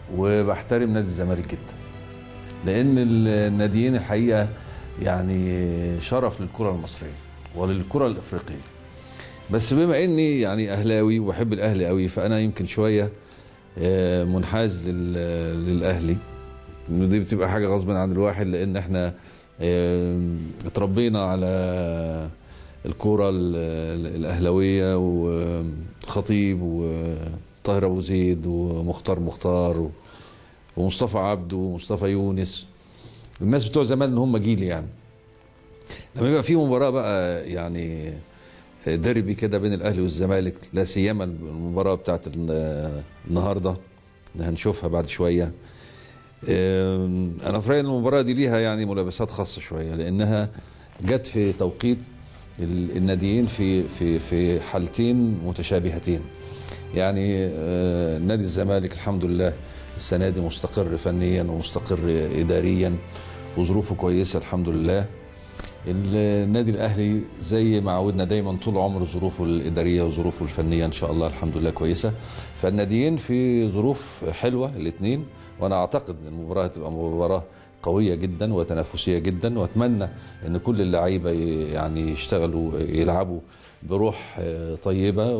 وبحترم نادي الزمالك جدا لان الناديين الحقيقه يعني شرف للكره المصريه وللكره الافريقيه بس بما اني يعني اهلاوي وبحب الاهلي قوي فانا يمكن شويه آه، منحاز لل- للاهلي إنه دي بتبقى حاجه غصب عن الواحد لان احنا آه، اتربينا على الكوره ال- ال- الاهلاويه وخطيب وطاهر ابو زيد ومختار مختار و- ومصطفى عبده ومصطفى يونس الناس بتوع زمان اللي هم جيلي يعني لما يبقى في مباراه بقى يعني ديربي كده بين الاهلي والزمالك لا سيما المباراه بتاعت ال- النهارده اللي هنشوفها بعد شويه أم، انا في رايي إن المباراه دي ليها يعني ملابسات خاصه شويه لانها جت في توقيت ال- الناديين في في في حالتين متشابهتين يعني آه، نادي الزمالك الحمد لله السنه دي مستقر فنيا ومستقر اداريا وظروفه كويسه الحمد لله النادي الاهلي زي ما عودنا دايما طول عمره ظروفه الاداريه وظروفه الفنيه ان شاء الله الحمد لله كويسه فالناديين في ظروف حلوه الاثنين وانا اعتقد ان المباراه هتبقى مباراه قويه جدا وتنافسيه جدا واتمنى ان كل اللعيبه ي- يعني يشتغلوا يلعبوا بروح آه، طيبه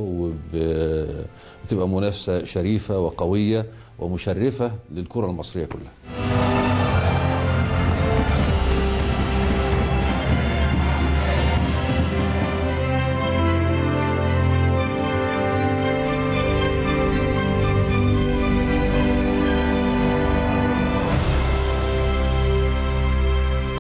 وب- وتبقى منافسه شريفه وقويه ومشرفه للكره المصريه كلها